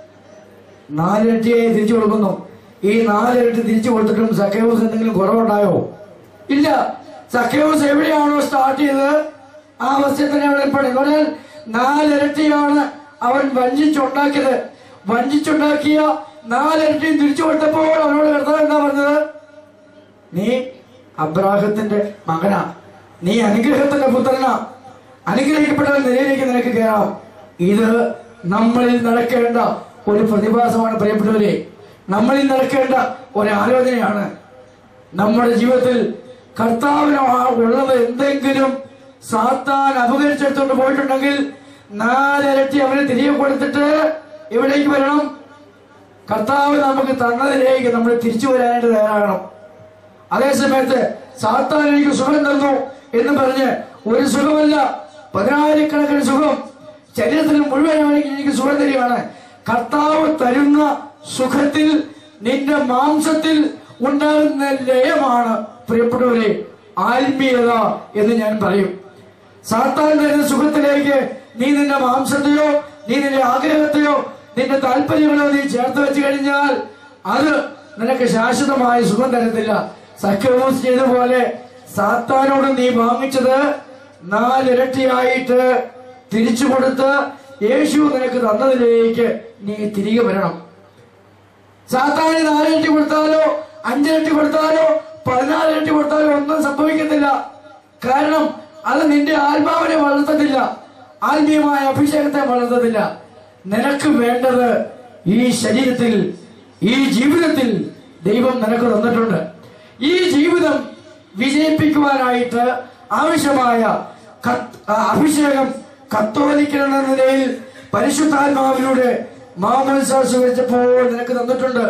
നാലിരട്ടിയായി തിരിച്ചു കൊടുക്കുന്നു ഈ നാലിരട്ടി തിരിച്ചു കൊടുത്തിട്ടും സഖ്യവൂസ് എന്തെങ്കിലും കുറവുണ്ടായോ ഇല്ല സഖ്യവൂസ് എവിടെയാണോ സ്റ്റാർട്ട് ചെയ്തത് ആ അവസ്ഥയിൽ തന്നെ അവിടെ ഏർപ്പെടും പറഞ്ഞാൽ നാലിരട്ടിയാണ് അവൻ വഞ്ചിച്ചുണ്ടാക്കിയത് വഞ്ചിച്ചുണ്ടാക്കിയ നാലിരട്ടിയും തിരിച്ചു കൊടുത്തപ്പോൾ അവനോട് കർത്താവ് എന്താ പറഞ്ഞത് നീ അബ്രാഹത്തിന്റെ മകനാ നീ അനുഗ്രഹത്തിന്റെ പുത്രനാ അനുഗ്രഹിക്കപ്പെട്ട നിലയിലേക്ക് നിനക്ക് കയറാം ഇത് നമ്മളിൽ നടക്കേണ്ട ഒരു പ്രതിഭാസമാണ് പ്രിയപ്പെട്ടവരെ നമ്മളിൽ നടക്കേണ്ട ഒരു ആലോചനയാണ് നമ്മുടെ ജീവിതത്തിൽ കർത്താവിന് ആ- ഉള്ളത് എന്തെങ്കിലും സാത്താൻ അപകരിച്ചെടുത്തോണ്ട് പോയിട്ടുണ്ടെങ്കിൽ നാലിരട്ടി അവന് തിരികെ കൊടുത്തിട്ട് എവിടേക്ക് വരണം കർത്താവ് നമുക്ക് തന്നതിലേക്ക് നമ്മൾ തിരിച്ചു വരാനായിട്ട് തയ്യാറാകണം അതേസമയത്ത് സാത്താൻ എനിക്ക് സുഖം തന്നു എന്ന് പറഞ്ഞ് ഒരു സുഖമല്ല പതിനായിരക്കണക്കിന് സുഖം ശരീരത്തിൽ മുഴുവനാണെങ്കിൽ എനിക്ക് സുഖം തരികയാണ് കർത്താവ് തരുന്ന സുഖത്തിൽ നിന്റെ മാംസത്തിൽ ഉണ്ടാകുന്ന ലയമാണ് പ്രിയപ്പെട്ടവരെ ആത്മീയത എന്ന് ഞാൻ പറയും സാത്താൻ തരുന്ന സുഖത്തിലേക്ക് നീ നിന്റെ മാംസത്തെയോ നീ നിന്റെ ആഗ്രഹത്തെയോ നിന്റെ താല്പര്യങ്ങളോ നീ ചേർത്ത് വെച്ച് കഴിഞ്ഞാൽ അത് നിനക്ക് ശാശ്വതമായ സുഖം തരത്തില്ല സഖ്യവൂസ് ചെയ്ത പോലെ സാത്താനോട് നീ വാങ്ങിച്ചത് നാലിരട്ടിയായിട്ട് തിരിച്ചു കൊടുത്ത് യേശു നിനക്ക് തന്നതിലേക്ക് നീ തിരികെ വരണം സാത്താന് നാലിരട്ടി കൊടുത്താലോ അഞ്ചിരട്ടി കൊടുത്താലോ പതിനാലിരട്ടി കൊടുത്താലോ ഒന്നും സംഭവിക്കത്തില്ല കാരണം അത് നിന്റെ ആത്മാവിനെ വളർത്തത്തില്ല ആത്മീയമായ അഭിഷേകത്തെ വളർത്തത്തില്ല നിനക്ക് വേണ്ടത് ഈ ശരീരത്തിൽ ഈ ജീവിതത്തിൽ ദൈവം നിനക്ക് തന്നിട്ടുണ്ട് ഈ ജീവിതം വിജയിപ്പിക്കുവാനായിട്ട് ആവശ്യമായ കത്ത്- ആ, അഭിഷേകം കത്തോലിക്കൻ എന്ന നിലയിൽ പരിശുദ്ധാത്മാവിലൂടെ മാമോദിസ സ്വീകരിച്ചപ്പോൾ നിനക്ക് തന്നിട്ടുണ്ട്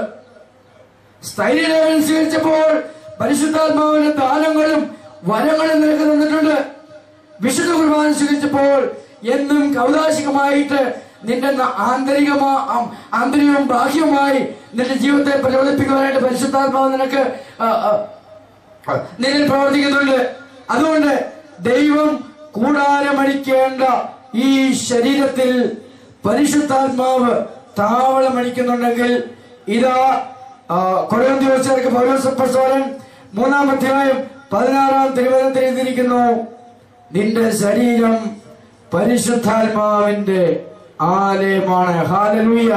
സ്ഥൈര്യലേഖനം സ്വീകരിച്ചപ്പോൾ പരിശുദ്ധാത്മാവിന്റെ ദാനങ്ങളും വരങ്ങളും നിനക്ക് തന്നിട്ടുണ്ട് വിശുദ്ധ കുർബാന സ്വീകരിച്ചപ്പോൾ എന്നും കൗതാശികമായിട്ട് നിന്റെ ന- ആന്തരികമാ ആം- ആന്തരികവും ബാഹ്യവുമായി നിന്റെ ജീവിതത്തെ പ്രചോദിപ്പിക്കുവാനായിട്ട് പരിശുദ്ധാത്മാവ് നിനക്ക് ആ, ആ, നിന്നിൽ പ്രവർത്തിക്കുന്നുണ്ട് അതുകൊണ്ട് ദൈവം കൂടാരമടിക്കേണ്ട ഈ ശരീരത്തിൽ പരിശുദ്ധാത്മാവ് താവളമടിക്കുന്നുണ്ടെങ്കിൽ ഇതാ കൊടയോദ്യോഗസ്ഥർക്ക് പൗരസപ്പസ്വരൻ മൂന്നാം അധ്യായം പതിനാറാം തിരുവനന്തപുരത്തിൽ എഴുതിയിരിക്കുന്നു നിന്റെ ശരീരം പരിശുദ്ധാത്മാവിന്റെ ആലയമാണ് ഹാലലൂയ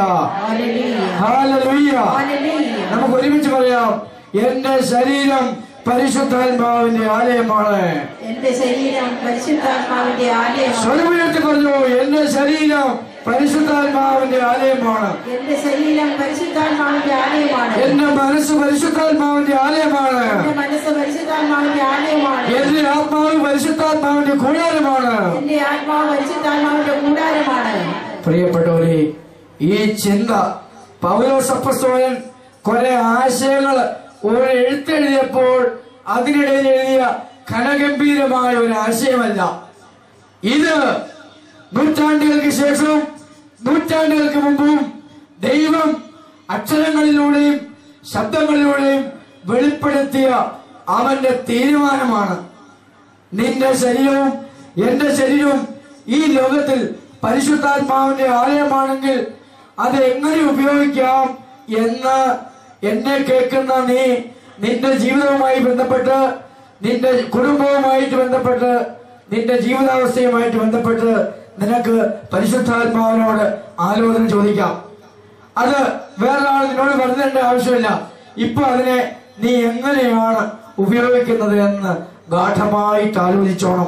ഹാലലൂയ നമുക്ക് ഒരുമിച്ച് പറയാം എന്റെ ശരീരം പരിശുദ്ധാത്മാവിന്റെ ആലയമാണ് എന്റെ ശരീരം പരിശുദ്ധാത്മാവിന്റെ ആലയമാണ് സ്വരമുയർത്തി പറഞ്ഞു എന്റെ ശരീരം പരിശുദ്ധാത്മാവിന്റെ ആലയമാണ് എന്റെ ശരീരം പരിശുദ്ധാത്മാവിന്റെ ആലയമാണ് എന്റെ മനസ്സ് പരിശുദ്ധാത്മാവിന്റെ ആലയമാണ് എന്റെ മനസ്സ് പരിശുദ്ധാത്മാവിന്റെ ആലയമാണ് എന്റെ ആത്മാവ് പരിശുദ്ധാത്മാവിന്റെ കൂടാരമാണ് എന്റെ ആത്മാവ് പരിശുദ്ധാത്മാവിന്റെ കൂടാരമാണ് പ്രിയപ്പെട്ടവരെ ഈ ചിന്ത പൗലോസപ്പസ്തോലൻ കുറെ ആശയങ്ങൾ ഒരു എഴുത്തെഴുതിയപ്പോൾ അതിനിടയിൽ എഴുതിയ ഘനഗംഭീരമായ ഒരു ആശയമല്ല ഇത് നൂറ്റാണ്ടുകൾക്ക് ശേഷവും നൂറ്റാണ്ടുകൾക്ക് മുമ്പും ദൈവം അക്ഷരങ്ങളിലൂടെയും ശബ്ദങ്ങളിലൂടെയും വെളിപ്പെടുത്തിയ അവന്റെ തീരുമാനമാണ് നിന്റെ ശരീരവും എന്റെ ശരീരവും ഈ ലോകത്തിൽ പരിശുദ്ധാത്മാവിന്റെ ആലയമാണെങ്കിൽ അത് എങ്ങനെ ഉപയോഗിക്കാം എന്ന് എന്നെ കേൾക്കുന്ന നീ നിന്റെ ജീവിതവുമായി ബന്ധപ്പെട്ട് നിന്റെ കുടുംബവുമായിട്ട് ബന്ധപ്പെട്ട് നിന്റെ ജീവിതാവസ്ഥയുമായിട്ട് ബന്ധപ്പെട്ട് നിനക്ക് പരിശുദ്ധാത്മാവിനോട് ആലോചന ചോദിക്കാം അത് വേറൊരാൾ നിന്നോട് പറഞ്ഞേണ്ട ആവശ്യമില്ല ഇപ്പൊ അതിനെ നീ എങ്ങനെയാണ് ഉപയോഗിക്കുന്നത് എന്ന് ഗാഠമായിട്ട് ആലോചിച്ചോണം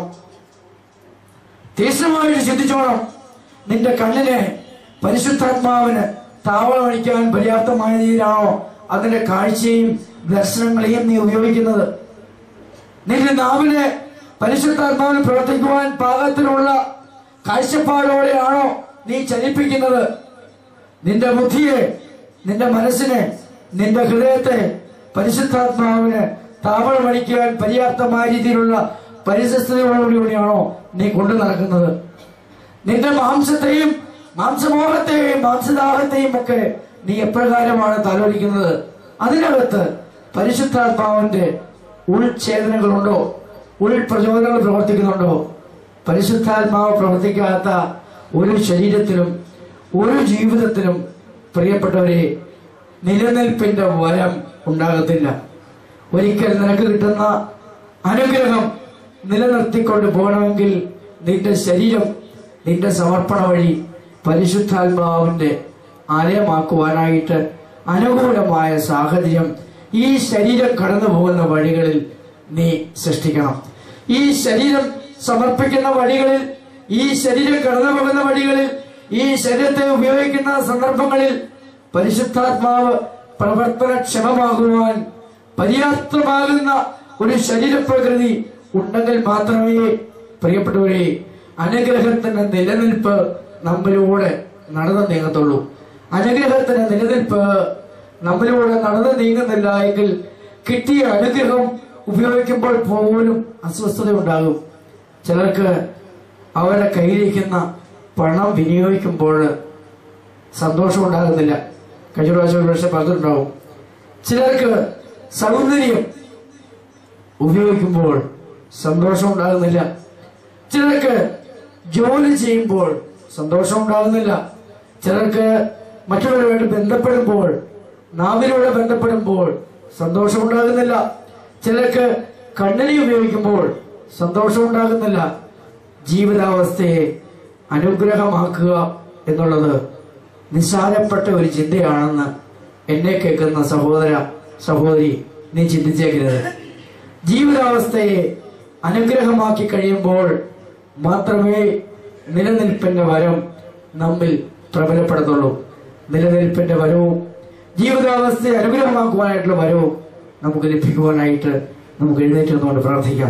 തീക്ഷ്ണമായിട്ട് ചിന്തിച്ചോണം നിന്റെ കണ്ണിനെ പരിശുദ്ധാത്മാവിന് താവളമടിക്കാൻ പര്യാപ്തമായ രീതിയിലാണോ അതിന്റെ കാഴ്ചയും ദർശനങ്ങളെയും നീ ഉപയോഗിക്കുന്നത് നിന്റെ നാവിനെ പരിശുദ്ധാത്മാവിന് പ്രവർത്തിക്കുവാൻ പാകത്തിലുള്ള കാഴ്ചപ്പാടോടെയാണോ നീ ചലിപ്പിക്കുന്നത് നിന്റെ ബുദ്ധിയെ നിന്റെ മനസ്സിനെ നിന്റെ ഹൃദയത്തെ പരിശുദ്ധാത്മാവിന് താവളമടിക്കാൻ പര്യാപ്തമായ രീതിയിലുള്ള പരിസ്ഥിതിയോടുകൂടിയാണോ നീ കൊണ്ടു നടക്കുന്നത് നിന്റെ മാംസത്തെയും മാംസമോഹത്തെയും മാംസദാഹത്തെയും ഒക്കെ നീ എപ്രകാരമാണ് താലോലിക്കുന്നത് അതിനകത്ത് പരിശുദ്ധാത്മാവിന്റെ ഉൾഛേദനകളുണ്ടോ ഉൾപ്രചോദനങ്ങൾ പ്രവർത്തിക്കുന്നുണ്ടോ പരിശുദ്ധാത്മാവ് പ്രവർത്തിക്കാത്ത ഒരു ശരീരത്തിലും ഒരു ജീവിതത്തിലും പ്രിയപ്പെട്ടവരെ നിലനിൽപ്പിന്റെ വരം ഉണ്ടാകത്തില്ല ഒരിക്കൽ നിനക്ക് കിട്ടുന്ന അനുഗ്രഹം നിലനിർത്തിക്കൊണ്ട് പോകണമെങ്കിൽ നിന്റെ ശരീരം നിന്റെ സമർപ്പണ വഴി പരിശുദ്ധാത്മാവിന്റെ ആലയമാക്കുവാനായിട്ട് അനുകൂലമായ സാഹചര്യം ഈ ശരീരം കടന്നു പോകുന്ന വഴികളിൽ നീ സൃഷ്ടിക്കണം ഈ ശരീരം സമർപ്പിക്കുന്ന വഴികളിൽ ഈ ശരീരം കടന്നു പോകുന്ന വഴികളിൽ ഈ ശരീരത്തെ ഉപയോഗിക്കുന്ന സന്ദർഭങ്ങളിൽ പരിശുദ്ധാത്മാവ് പ്രവർത്തനക്ഷമമാകുവാൻ പര്യാപ്തമാകുന്ന ഒരു ശരീരപ്രകൃതി ഉണ്ടെങ്കിൽ മാത്രമേ പ്രിയപ്പെട്ടവരെ അനുഗ്രഹത്തിന്റെ നിലനിൽപ്പ് നമ്മിലൂടെ നടന്നു നീങ്ങത്തുള്ളൂ അനുഗ്രഹത്തിന്റെ നിലനിൽപ്പ് നമ്മിലൂടെ നടന്നു നീങ്ങുന്നില്ല എങ്കിൽ കിട്ടിയ അനുഗ്രഹം ഉപയോഗിക്കുമ്പോൾ പോലും അസ്വസ്ഥത ഉണ്ടാകും ചിലർക്ക് അവരുടെ കയ്യിലിരിക്കുന്ന പണം വിനിയോഗിക്കുമ്പോൾ സന്തോഷം ഉണ്ടാകുന്നില്ല കഴിഞ്ഞ പ്രാവശ്യം ഒരു പക്ഷെ പറഞ്ഞിട്ടുണ്ടാവും ചിലർക്ക് സൗന്ദര്യം ഉപയോഗിക്കുമ്പോൾ സന്തോഷം ഉണ്ടാകുന്നില്ല ചിലർക്ക് ജോലി ചെയ്യുമ്പോൾ സന്തോഷം ഉണ്ടാകുന്നില്ല ചിലർക്ക് മറ്റുള്ളവരുമായിട്ട് ബന്ധപ്പെടുമ്പോൾ നാവിലൂടെ ബന്ധപ്പെടുമ്പോൾ സന്തോഷം ഉണ്ടാകുന്നില്ല ചിലർക്ക് കണ്ണിനെ ഉപയോഗിക്കുമ്പോൾ സന്തോഷം ഉണ്ടാകുന്നില്ല ജീവിതാവസ്ഥയെ അനുഗ്രഹമാക്കുക എന്നുള്ളത് നിസ്സാരപ്പെട്ട ഒരു ചിന്തയാണെന്ന് എന്നെ കേൾക്കുന്ന സഹോദര സഹോദരി നീ ചിന്തിച്ചേക്കരുത് ജീവിതാവസ്ഥയെ അനുഗ്രഹമാക്കി കഴിയുമ്പോൾ മാത്രമേ നിലനിൽപ്പിന്റെ വരം നമ്മിൽ പ്രബലപ്പെടുത്തുള്ളൂ നിലനിൽപ്പിന്റെ വരവും ജീവിതാവസ്ഥയെ അനുഗ്രഹമാക്കുവാനായിട്ടുള്ള വരവും നമുക്ക് ലഭിക്കുവാനായിട്ട് നമുക്ക് എഴുന്നേറ്റ് നിന്നുകൊണ്ട് പ്രാർത്ഥിക്കാം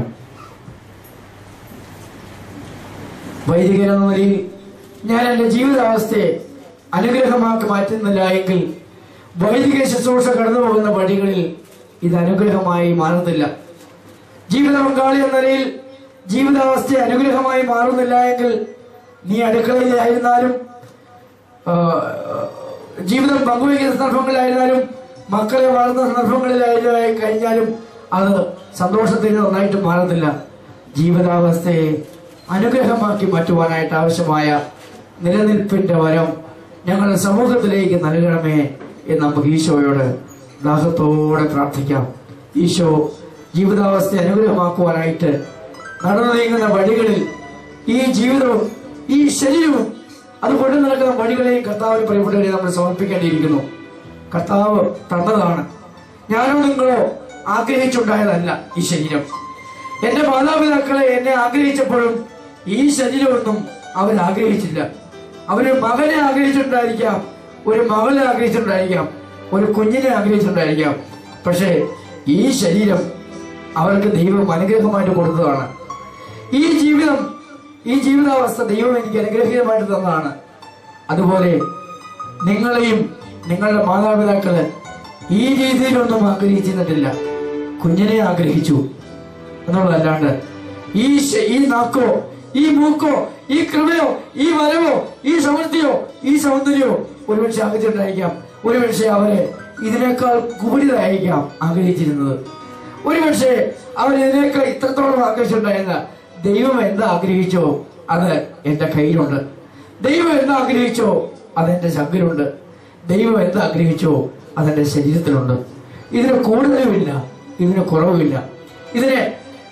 വൈദികൻ എന്ന നിലയിൽ ഞാൻ എൻ്റെ ജീവിതാവസ്ഥയെ അനുഗ്രഹമാക്കി മാറ്റുന്നില്ല എങ്കിൽ വൈദിക ശുശ്രൂഷ കടന്നു പോകുന്ന വഴികളിൽ ഇത് അനുഗ്രഹമായി മാറുന്നില്ല ജീവിത പങ്കാളി എന്ന നിലയിൽ ജീവിതാവസ്ഥ അനുഗ്രഹമായി മാറുന്നില്ല എങ്കിൽ നീ അടുക്കളയിലായിരുന്നാലും ആ, ജീവിതം പങ്കുവയ്ക്കുന്ന സന്ദർഭങ്ങളിലായിരുന്നാലും മക്കളെ വളർന്ന സന്ദർഭങ്ങളിലായി കഴിഞ്ഞാലും അത് സന്തോഷത്തിന് നന്നായിട്ട് മാറുന്നില്ല ജീവിതാവസ്ഥയെ അനുഗ്രഹമാക്കി മാറ്റുവാനായിട്ട് ആവശ്യമായ നിലനിൽപ്പിന്റെ വരം ഞങ്ങളുടെ സമൂഹത്തിലേക്ക് നൽകണമേ എന്ന് നമുക്ക് ഈശോയോട് ദാഹത്തോടെ പ്രാർത്ഥിക്കാം ഈശോ ജീവിതാവസ്ഥ അനുഗ്രഹമാക്കുവാനായിട്ട് നടന്നു നീങ്ങുന്ന വഴികളിൽ ഈ ജീവിതവും ഈ ശരീരവും അത് കൊണ്ടു നടക്കുന്ന വഴികളെയും കർത്താവിന് പ്രിയപ്പെട്ടവരെ നമ്മൾ സമർപ്പിക്കേണ്ടിയിരിക്കുന്നു കർത്താവ് തന്നതാണ് ഞാനോ നിങ്ങളോ ആഗ്രഹിച്ചുണ്ടായതല്ല ഈ ശരീരം എന്റെ മാതാപിതാക്കളെ എന്നെ ആഗ്രഹിച്ചപ്പോഴും ഈ ശരീരമൊന്നും അവർ ആഗ്രഹിച്ചില്ല അവര് മകനെ ആഗ്രഹിച്ചിട്ടുണ്ടായിരിക്കാം ഒരു മകളെ ആഗ്രഹിച്ചിട്ടുണ്ടായിരിക്കാം ഒരു കുഞ്ഞിനെ ആഗ്രഹിച്ചിട്ടുണ്ടായിരിക്കാം പക്ഷേ ഈ ശരീരം അവർക്ക് ദൈവം അനുഗ്രഹമായിട്ട് കൊടുത്തതാണ് ഈ ജീവിതം ഈ ജീവിതാവസ്ഥ ദൈവം എനിക്ക് അനുഗ്രഹീതമായിട്ട് തന്നതാണ് അതുപോലെ നിങ്ങളെയും നിങ്ങളുടെ മാതാപിതാക്കള് ഈ രീതിയിലൊന്നും ആഗ്രഹിച്ചിരുന്നിട്ടില്ല കുഞ്ഞിനെ ആഗ്രഹിച്ചു എന്നുള്ളതല്ലാണ്ട് ഈ ശ- ഈ നാക്കോ ഈ മൂക്കോ ഈ കൃപയോ ഈ വരവോ ഈ സമൃദ്ധിയോ ഈ സൗന്ദര്യമോ ഒരുപക്ഷെ ആഗ്രഹിച്ചിട്ടുണ്ടായിരിക്കാം ഒരുപക്ഷെ അവരെ ഇതിനേക്കാൾ കൂടുതലായിരിക്കാം ആഗ്രഹിച്ചിരുന്നത് ഒരുപക്ഷെ അവർ ഇതിനേക്കാൾ ഇത്രത്തോളം ആഗ്രഹിച്ചിട്ടുണ്ടായിരുന്ന ദൈവം എന്താ ആഗ്രഹിച്ചോ അത് എന്റെ കയ്യിലുണ്ട് ദൈവം എന്താ ആഗ്രഹിച്ചോ അതെന്റെ ശങ്കിലുണ്ട് ദൈവം എന്താ ആഗ്രഹിച്ചോ അതെന്റെ ശരീരത്തിലുണ്ട് ഇതിന് കൂടുതലുമില്ല ഇതിന് കുറവുമില്ല ഇതിന്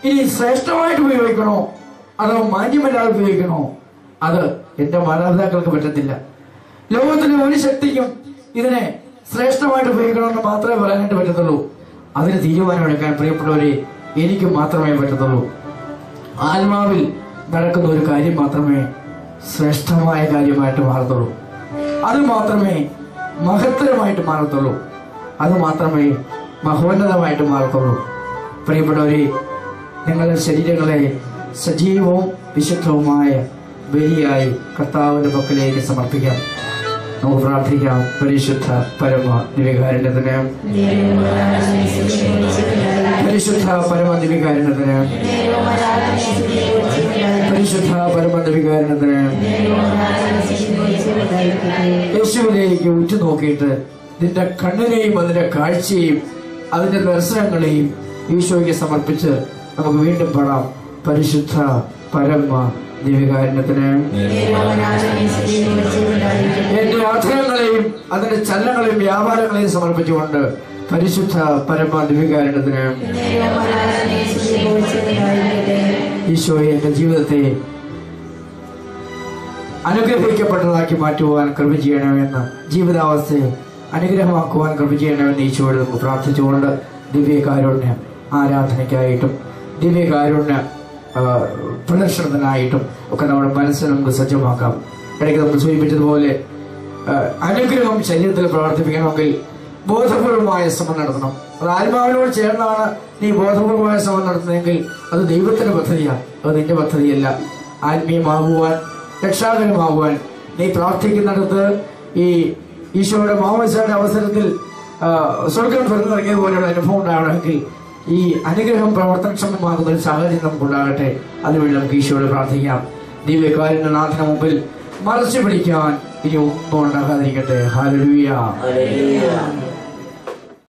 ഇനി ശ്രേഷ്ഠമായിട്ട് ഉപയോഗിക്കണോ അതോ മാന്യമല്ലാതെ ഉപയോഗിക്കണോ അത് എന്റെ മാതാപിതാക്കൾക്ക് പറ്റത്തില്ല ലോകത്തിലെ ഒരു ശക്തിക്കും ഇതിനെ ശ്രേഷ്ഠമായിട്ട് ഉപയോഗിക്കണമെന്ന് മാത്രമേ പറയാനായിട്ട് പറ്റത്തുള്ളൂ അതിന് തീരുമാനമെടുക്കാൻ പ്രിയപ്പെട്ടവരെ എനിക്ക് മാത്രമേ പറ്റത്തുള്ളൂ ആത്മാവിൽ നടക്കുന്ന ഒരു കാര്യം മാത്രമേ ശ്രേഷ്ഠമായ കാര്യമായിട്ട് മാറത്തുള്ളൂ അത് മാത്രമേ മഹത്തരമായിട്ട് മാറത്തുള്ളൂ അത് മാത്രമേ മഹോന്നതമായിട്ട് മാറത്തുള്ളൂ പ്രിയപ്പെട്ടവരെ നിങ്ങളുടെ ശരീരങ്ങളെ സജീവവും വിശുദ്ധവുമായ ബലിയായി കർത്താവിന്റെ പക്കലേക്ക് സമർപ്പിക്കാം നമുക്ക് പ്രാർത്ഥിക്കാം പരിശുദ്ധ പരമ ദിവ്യകാരുണ്യത്തിന് പരിശുദ്ധ പരമ ദിവ്യകാരുണ്യത്തിന് പരിശുദ്ധ പരമ ദിവ്യകാരുണ്യത്തിന് യേശുവിലേക്ക് ഉറ്റുനോക്കിയിട്ട് നിന്റെ കണ്ണിനെയും അതിന്റെ കാഴ്ചയും അതിന്റെ ദർശനങ്ങളെയും ഈശോയ്ക്ക് സമർപ്പിച്ച് നമുക്ക് വീണ്ടും പാടാം പരിശുദ്ധ പരമ ദിവ്യകാരുണ്യത്തിന് എന്റെ അധരങ്ങളെയും അതിന്റെ ചലനങ്ങളെയും വ്യാപാരങ്ങളെയും സമർപ്പിച്ചുകൊണ്ട് പരിശുദ്ധ പരമ ദിവ്യകാരുണ്യത്തിന് ഈശോയെ എന്റെ ജീവിതത്തെ അനുഗ്രഹിക്കപ്പെട്ടതാക്കി മാറ്റുവാൻ കൃപ ചെയ്യണമെന്ന് ജീവിതാവസ്ഥയെ അനുഗ്രഹമാക്കുവാൻ കൃപ ചെയ്യണമെന്ന് ഈശോയോട് നമുക്ക് പ്രാർത്ഥിച്ചുകൊണ്ട് ദിവ്യകാരുണ്യ ആരാധനയ്ക്കായിട്ടും ദിവ്യകാരുണ്യ ആ, പ്രദർശനത്തിനായിട്ടും ഒക്കെ നമ്മുടെ മനസ്സിനെ നമുക്ക് സജ്ജമാക്കാം ഇടയ്ക്ക് നമ്മൾ സൂചിപ്പിച്ചതുപോലെ ആ, അനുഗ്രഹം ശരീരത്തിൽ പ്രവർത്തിപ്പിക്കണമെങ്കിൽ ബോധപൂർവമായ ശ്രമം നടത്തണം അത് ആത്മാവിനോട് ചേർന്നാണ് നീ ബോധപൂർവമായ ശ്രമം നടത്തുന്നതെങ്കിൽ അത് ദൈവത്തിന്റെ പദ്ധതിയാണ് അത് നിന്റെ പദ്ധതിയല്ല ആത്മീയമാകുവാൻ രക്ഷാകരമാകുവാൻ നീ പ്രാർത്ഥിക്കുന്നിടത്ത് ഈ ഈശോയുടെ മാമോദിസയുടെ അവസരത്തിൽ ആ, സ്വർഗം തുറന്നിറങ്ങിയ പോലെയുള്ള അനുഭവം ഉണ്ടാവണമെങ്കിൽ ഈ അനുഗ്രഹം പ്രവർത്തനക്ഷമമാകുന്ന ഒരു സാഹചര്യം നമുക്കുണ്ടാകട്ടെ അതിനുവേണ്ടി നമുക്ക് ഈശോയോട് പ്രാർത്ഥിക്കാം ദിവ്യകാരുണ്യ നാഥന മുമ്പിൽ മറച്ചു പിടിക്കാൻ ഇനി ഒന്നും ഉണ്ടാകാതിരിക്കട്ടെ ഹാലലുയ